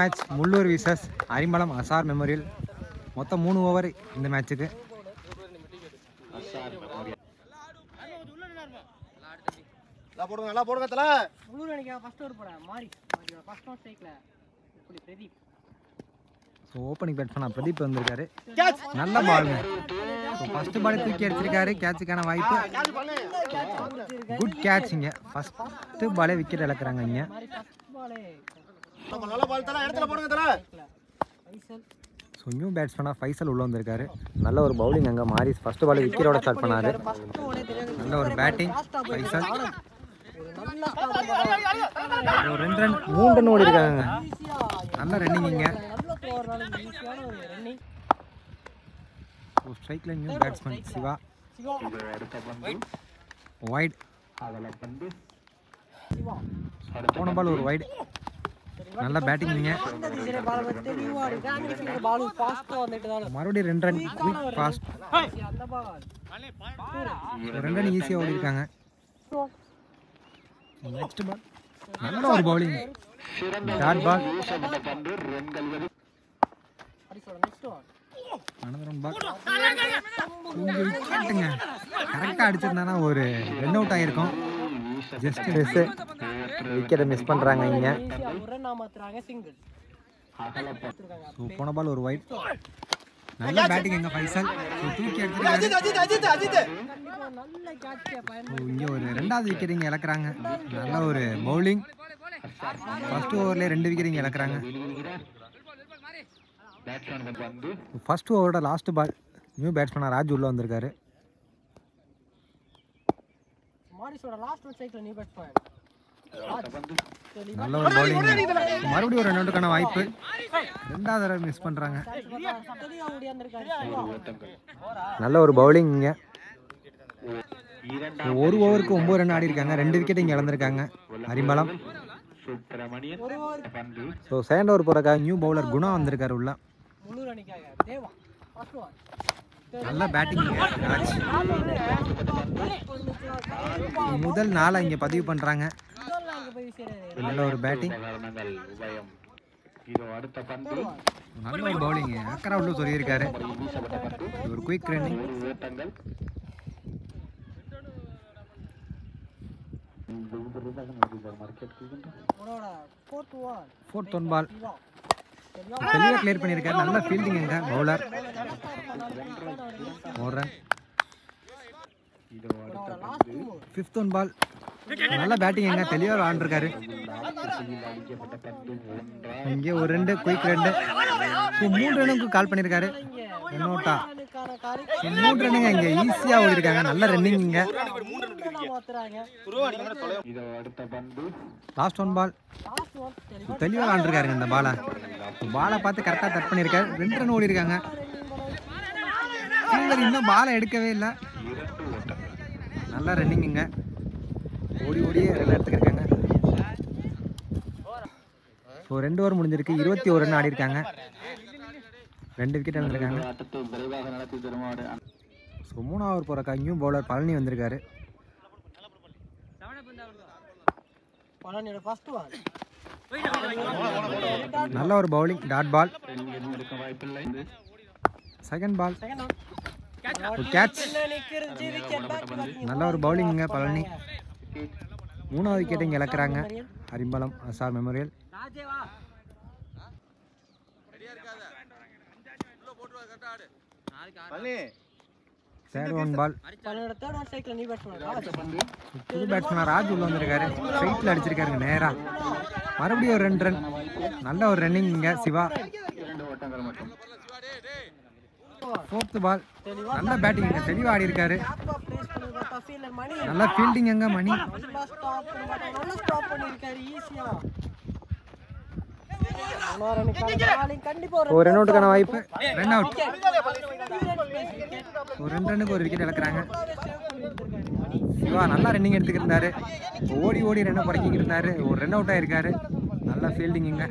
Match Mullur விசஸ் Arimalam Azhar memorial மொத்தம் மூணு ஓவர் இந்த மேட்ச்சுக்கு நல்லா போடுங்க நல்லா போடுங்க தல முழு நினைக்கிறேன் ஃபர்ஸ்ட் ஒரு போட மாறி மாறி ஃபர்ஸ்ட் ஒன் ஸ்ட்ரைக்ல இப்படி பிரதீப் ஸோ ஓப்பனிங் பேட் பண்ண பிரதீப் வந்திருக்காரு நல்ல பாலுங்க ஸோ ஃபர்ஸ்ட் பால் தூக்கி அடிச்சிருக்காரு கேட்சுக்கான வாய்ப்பு கேட்ச் பண்ணு குட் கேட்ச் இங்கே ஃபஸ்ட்டு பாலே விக்கெட் இழக்கிறாங்க இங்கே மாதிரி ஃபர்ஸ்ட் பாலே நம்ம நல்ல பால் தல இடத்துல போடுங்க தல ஃபைசல் ஸோ நியூ பேட்ஸ்மேனாக ஃபைசல் உள்ள வந்திருக்காரு நல்ல ஒரு பவுலிங் அங்கே மாறி ஃபர்ஸ்ட் பால் விக்கெட்டோட ஸ்டார்ட் பண்ணாரு ஃபர்ஸ்ட் ஓலே தெரியாது நல்ல ஒரு பேட்டிங் ஃபைசல் ஒரு நல்ல ஸ்டார்ட் ஒரு ரெண்டு ரன் மூணு ரன் ஓடி இருக்காங்க ஈஸியா நல்ல ரன்னிங் இங்கே நல்ல போறனால ஈஸியான ஒரு ரன்னிங் ஸோ ஸ்ட்ரைக்கில் new batsman Siva Siva wide Siva போன பால் ஒரு வைட் நல்ல பேட்டிங் இங்கே அந்த திசையில பால் வந்து தெளிவா இருக்கு அங்க ஃபீல்ட் பால் ஃபாஸ்டா வந்துட்டு தான் மறுபடியும் ரெண்டு ரன் குயிக் ஃபாஸ்ட் அந்த பால் ரெண்டு ரன் ஈஸியாக ஓடி இருக்காங்க நெக்ஸ்ட் பால் நல்ல ஒரு பவுலிங் டாட் பால் அப்படி சொல்ற நெக்ஸ்ட் ஒன் அனந்தரம் பால் கொஞ்சம் விக்கெட்டுங்க கரெக்டாக அடிச்சிருந்தானா ஒரு ரன் அவுட் ஆகிருக்கும் ஜஸ்ட் மிஸ்ஸு விக்கெட்டை மிஸ் பண்ணுறாங்க இங்கே ஈஸியா ஒரு ரன் மாத்துறாங்க சிங்கிள் ஸோ போன பால் ஒரு ஒயிட் நல்ல பேட்டிங் எங்க ஃபைசல் ஸோ தூக்கி எடுத்துருக்காரு அஜித் அஜித் அஜித் அஜித் கண்டிப்பா நல்ல கேட்சை பயன் ஸோ இங்கே ஒரு ரெண்டாவது விக்கெட் இங்கே இழக்கிறாங்க நல்ல ஒரு பவுலிங் ஃபர்ஸ்ட் ஓவர்லேயே ரெண்டு விக்கெட் இங்கே இழக்கிறாங்க ஃபர்ஸ்ட் ஓவரோட லாஸ்ட் பால் நியூ பேட்ஸ்மேனாக ராஜ் உள்ள வந்திருக்காரு மாரிஸோட லாஸ்ட் ஒன் சைக்கிள் நீ பேட் பாயிண்ட் நல்ல ஒரு பவுலிங் மறுபடியும் ஒரு ரன் அவுட்டுக்கான வாய்ப்பு ரெண்டாவது தடவை மிஸ் பண்ணுறாங்க தெளிவா ஓடியாந்துருக்காரு சிவா நல்ல ஒரு பவுலிங் இங்கே ஒரு ஓவருக்கு ஒம்பது ரன் ஆடி இருக்காங்க ரெண்டு விக்கெட் இங்கே இழந்திருக்காங்க அரிமளம் ஒரு ஓவர் ஸோ செகண்ட் ஓவர் போகிறக்காக நியூ பவுலர் குணா வந்திருக்காரு உள்ள முழு அணிக்காக தேவா ஃபர்ஸ்ட் ஒன் நல்ல பேட்டிங் முதல் நாளை இங்கே பதிவு பண்ணுறாங்க முதல் நாங்க போய் சேராது நல்ல ஒரு பேட்டிங் நல்ல ஒரு பவுலிங் அக்கரா உள்ள சொல்லியிருக்காரு ஒரு குயிக் ரன்னிங் உன்னோட fourth one fourth one ball Siva தெளிவாக கிளியர் பண்ணியிருக்காரு நல்ல ஃபீல்டிங் எங்க பவுலர் ஒரு ரன் உன்னோட last two fifth one ball நல்ல பேட்டிங் எங்க தெளிவாக விளாண்டுருக்காரு இங்கே ஒரு ரெண்டு குயிக் ரெண்டு ஸோ மூணு ரன்னுக்கு கால் பண்ணியிருக்காரு என்னோட்டா ரன்னுக்கான காரி ஸோ மூணு ரன்னுங்க இங்கே ஈஸியாக ஓடி இருக்காங்க நல்ல ரன்னிங் இங்கே மாத்துறாங்க last one ball last one தெளிவா தெளிவாக விளாண்டுருக்காருங்க இந்த பாலை பாலை பார்த்து கரெக்டாக தட் பண்ணியிருக்காரு ரெண்டு ரன் ஓடி இருக்காங்க ஃபீல்டர் இன்னும் பாலை எடுக்கவே இல்லை நல்ல ரன்னிங்குங்க ஓடி ஓடியே ரன் எடுத்துக்கிருக்காங்க ஸோ ரெண்டு ஓவர் முடிஞ்சிருக்கு இருபத்தி ஒரு ரன் ஆடி இருக்காங்க ரெண்டு விக்கெட் எடுத்திருக்காங்க ஸோ மூணாவது ஓவர் போகிறக்கா நியூ பவுலர் பழனி வந்திருக்காரு பழனியோட ஃபர்ஸ்ட் ஒன் நல்ல ஒரு bowling dot ball second ball second one ஒரு கேட்ச் நிக்கிறது விக்கெட் பேக் நல்ல ஒரு பவுலிங்க பழனி மூணாவது விக்கெட் இங்கே இழக்கிறாங்க அரிம்பலம் அசார் மெமோரியல் பண்ணி தேர்ட் ஒன் பால் பழனியோட தேர்ட் ஒன் சைக்கிள் நீ பேட் பண்ணா புது பேட்ஸ்மேன் ராஜ் உள்ள வந்திருக்காரு ஸ்ட்ரைட்டில் அடிச்சிருக்காருங்க நேரா மறுபடியும் ஒரு ரெண்டு ரன் நல்ல ஒரு ரன்னிங் இங்கே சிவா ஃபோர்த்து பால் நல்ல பேட்டிங் இங்கே தெளிவாக ஆடி இருக்காரு ப்ளேஸ் பண்ணி பார்த்தா ஃபீல்டர் மணி நல்ல ஃபீல்டிங் எங்க மணி நல்லா ஸ்டாப் பண்ணி பார்த்தா நல்லா ஸ்டாப் பண்ணிருக்காரு ஈஸியா கண்டிப்பா ஒரு ஒரு ரன் அவுட்டுக்கான வாய்ப்பு ரன் அவுட் wicket. ஒரு ரெண்டு ரன்னுக்கு ஒரு விக்கெட் இழக்கிறாங்க save பண்ணியிருந்திருக்காரு மணி. சிவா நல்லா ரன்னிங் எடுத்துக்கிருந்தாரு ஓடி ஓடி ரன்னை குறைக்கிட்டு இருந்தாரு ஒரு ரன் அவுட் ஆயிருக்காரு நல்ல ஃபீல்டிங் இங்க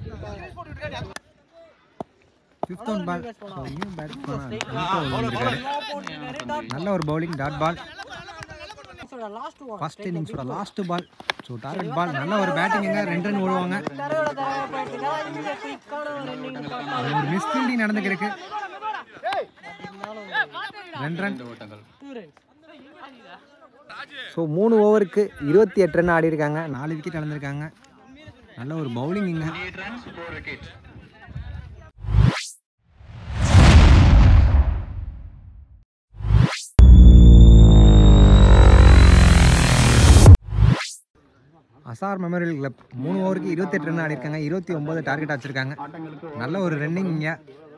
fifth one ball new bat வந்திருக்காரு நல்லா போட்டிருக்காரு. dot நல்ல ஒரு பவுலிங் டாட் பால் இன்னிங்ஸோட லாஸ்ட் ஒன் ஃபர்ஸ்ட் இன்னிங்ஸோட last ball so target ball நல்ல ஒரு பேட்டிங்குங்க ரெண்டு ரன் ஓடுவாங்க தரையோட தரையா போயிட்டு இருக்காங்க. இங்க குயிக்கான ஒரு ரன்னிங் பார்த்தா அது ஒரு மிஸ் ஃபீல்டிங் நடந்துக்கிருக்கு ரெண்டு ரன் டூ ரன்ஸ் ஸோ மூணு ஓவருக்கு இருபத்தி எட்டு ரன் ஆடி இருக்காங்க நாலு விக்கெட் இழந்திருக்காங்க நல்ல ஒரு பவுலிங் அசார் மெமோரியல் கிளப் மூணு ஓவருக்கு இருபத்தெட்டு ரன் ஆடி இருக்காங்க இருபத்தி ஒன்பது டார்கெட் வச்சிருக்காங்க நல்ல ஒரு ரன்னிங் இங்கே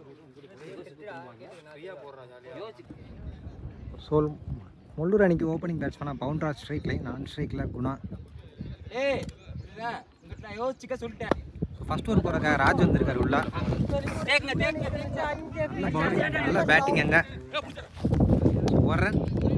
ஸோ முள்ளூர் அணிக்கு ஓப்பனிங் பேட்ஸ்மேனாக பவுண்டரா ஸ்ட்ரைக்கில் நான் ஸ்ட்ரைக்கில் குணா ஏய் நான் யோசிச்சுக்க சொல்லிட்டேன் ஸோ ஃபர்ஸ்ட் ஓவர் போகிறக்கா ராஜ் வந்திருக்காரு உள்ள தேக்குங்க தேக்குங்க தேக்குங்க அங்கே நல்ல பவுலிங் நல்ல பேட்டிங் அங்க ஒரு ரன்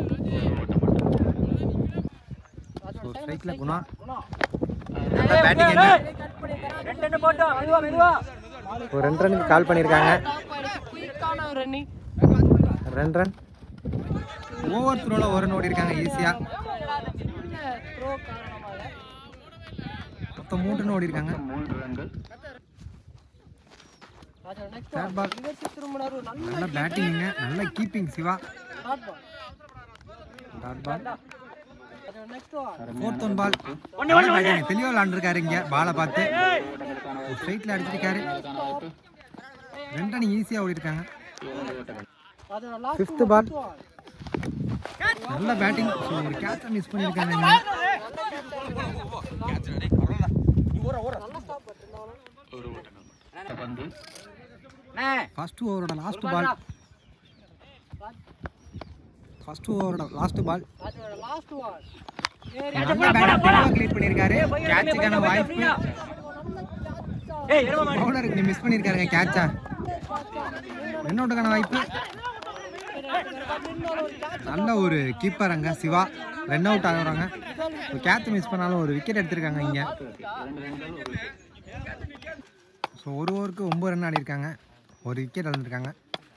ஸோ ஸ்ட்ரைக்கில் குணா நல்ல பேட்டிங் அங்க ரெண்டு ரெண்டு போட்டோம் மெதுவா மெதுவா ஒரு ரெண்டு ரனுக்கு கால் பண்ணியிருக்காங்க குயிக்கான ஒரு ரன்னிங் ரெண்டு ரன் ஓவர் த்ரோவில் ஒரு ரன் ஓடி இருக்காங்க ஈஸியாக த்ரோ காரணமாக மொத்தம் மூணு ரன் ஓடி இருக்காங்க Raja next Third ball. Reverse திரும்பினாரு நல்ல நல்ல பேட்டிங்க நல்ல keeping Siva shot ball dot ball Raja next one fourth one ball தெளிவாக விளாண்டுருக்காரு இங்கே பாலை பார்த்து ஸ்ட்ரைட்டில் அடிச்சிருக்காரு ரெண்டு ரன் ஈஸியாக ஓடி இருக்காங்க ராஜா லாஸ்ட் ஃபிஃப்த் பால் நல்ல பேட்டிங் ஸோ ஒரு கேட்சை மிஸ் பண்ணியிருக்காங்க இங்க. ஃபர்ஸ்ட் ஓவரோட லாஸ்ட் பால் ஃபர்ஸ்ட் ஓவரோட last ball Raja last one நல்ல பேட்டிங் தெளிவாக கிளியர் பண்ணியிருக்காரு கேட்சுக்கான வாய்ப்பு பவுலருக்கு மிஸ் பண்ணியிருக்காருங்க கேட்சா ரன்அவுட்டுக்கான வாய்ப்பு நல்ல ஒரு கீப்பர் அங்க சிவா ரன் அவுட் ஆகுறாங்க கேட்ச் மிஸ் பண்ணாலும் ஒரு விக்கெட் எடுத்திருக்காங்க இங்க ஸோ ஒரு ஓவருக்கு ஒம்பது ரன் ஆடி இருக்காங்க ஒரு விக்கெட் இழந்திருக்காங்க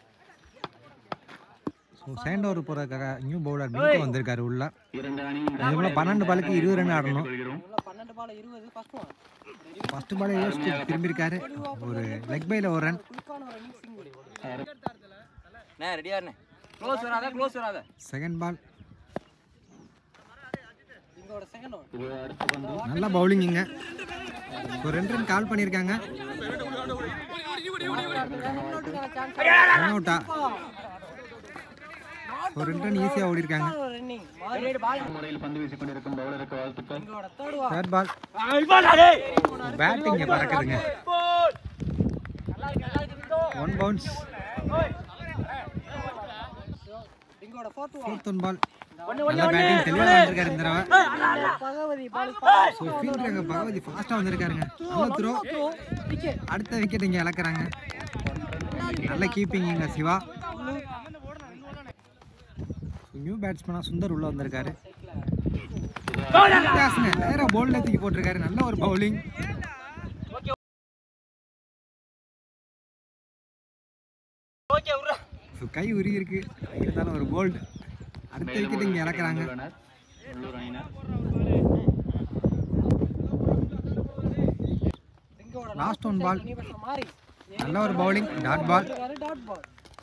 ஸோ செகண்ட் ஓவர் போகிறதுக்காக நியூ பவுலர் பிங்கு வந்திருக்காரு உள்ள அதுக்குள்ள பன்னெண்டு பாலுக்கு இருபது ரன் ஆடணும் உள்ள பன்னெண்டு பால் இருபது ஃபர்ஸ்ட் ஒன் ஃபர்ஸ்ட் பால் யோசிச்சு திரும்பியிருக்காரு ஒரு லெக் பைல ஒரு ரன் குயிக்கான ஒரு ரன்னிங் சிங்கிள் அண்ணே ரெடியா அண்ணே க்ளோஸ் வராத க்ளோஸ் வராத செகண்ட் பால் இங்கோட செகண்ட் ஒன் நல்ல பவுலிங் இங்க ஒரு ரெண்டு ரன் கால் பண்ணியிருக்காங்க சான்ஸ் ரன் அவுட்டா ஒரு ரெண்டு ரன் ஈஸியாக ஓடி இருக்காங்க ஒரு ரன்னிங் மாறி பால் இங்கோட third one third ball batting பறக்குதுங்க ஒன் பவுன்ஸ் இங்கோட fourth one fourth one ball நல்ல பேட்டிங் தெளிவாக வந்திருக்காரு இந்த தடவை பகவதி பால் ஸோ ஃபீல்டர் அங்கே பகவதி ஃபாஸ்ட்டாக வந்திருக்காருங்க நல்ல த்ரோ விக்கெட் அடுத்த விக்கெட் இங்கே இழக்கிறாங்க நல்ல கீப்பிங் இங்க சிவா நியூ பேட்ஸ்மேனாக சுந்தர் உள்ள வந்திருக்காரு வித்தியாசங்க நேராக போல்ல தூக்கி போட்டிருக்காரு நல்ல ஒரு பவுலிங் கை உருகி இருக்கு இருந்தாலும் ஒரு போல்டு அடுத்த விக்கெட் இங்கே இழக்கிறாங்க இங்கோட லாஸ்ட் ஒன் பால் யூனிவர்ஸ் மாறி நல்ல ஒரு bowling dot ball dot ball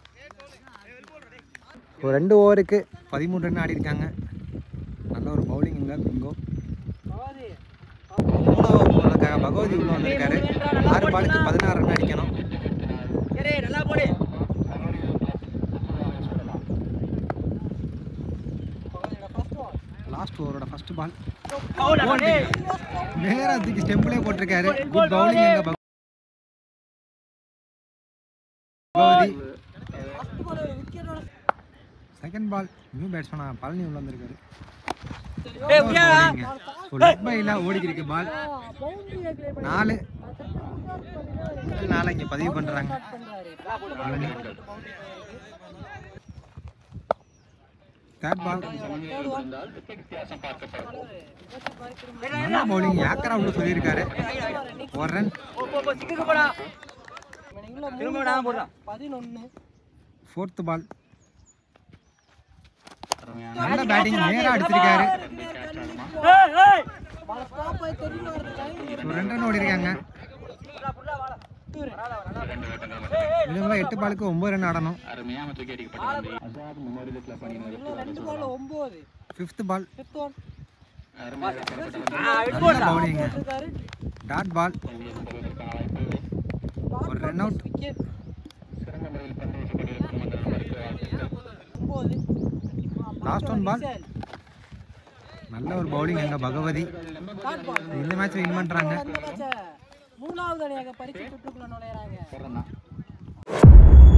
ஒரு ரெண்டு ஓவருக்கு பதிமூணு ரன் ஆடி இருக்காங்க நல்ல ஒரு பவுலிங் இங்கே பிங்கோ பகவதி மூணாவது போனதுக்காக பகவதி உள்ள வந்திருக்காரு ஆறு பாலுக்கு பதினாறு ரன் அடிக்கணும் ஏய் நல்லா போடு பகவதியோட ஃபர்ஸ்ட் ஒன் லாஸ்ட் ஓவரோட ஃபர்ஸ்ட் பால் நேரா தூக்கி ஸ்டெம்பிளே போட்டிருக்காரு குட் பவுலிங் எங்க பக- பகவதி ஃபர்ஸ்ட் பால் ஒரு விக்கெட்டோட செகண்ட் பால் நியூ பேட்ஸ்மேனா பழனி உள்ள வந்திருக்காரு ஏய் புரியா ஸோ லெக் பைல ஓடிக்கிருக்கு பால் பவுண்டரி கிளியர் பண்ணி நாலு முதல் நாளை இங்கே பதிவு பண்ணுறாங்க பண்றாரு Palani third ball third one நல்ல பவுலிங் யாக்கரா உள்ள சொல்லியிருக்காரு ஒரு ரன் போ போ போ சிக்குக்கு போடா இவ்வளோ திரும்ப நான் போடுறேன் பதினொன்று ஃபோர்த் பால் நல்ல பேட்டிங் நேரா அடிச்சிருக்காரு ஒரு ரெண்டு ரன் ஓடி இருக்காங்க இதுல எட்டு பாலுக்கு ஒன்பது ரன் ஆடணும் ரெண்டு பால் ஒன்பது ஃபிஃப்த் பால் ஃபிஃப்த் ஒன் நல்ல பவுலிங்க டாட் பால் ஒரு ரன் அவுட் விக்கெட் ஒன்பது லாஸ்ட் ஒன் பால் நல்ல ஒரு பவுலிங் எங்க பகவதி டாட் பால் இந்த மேட்ச் வின் பண்றாங்க அந்த மேட்ச மூணாவது அணியாக பரிசு சுற்றுக்குள்ள நுழையறாங்க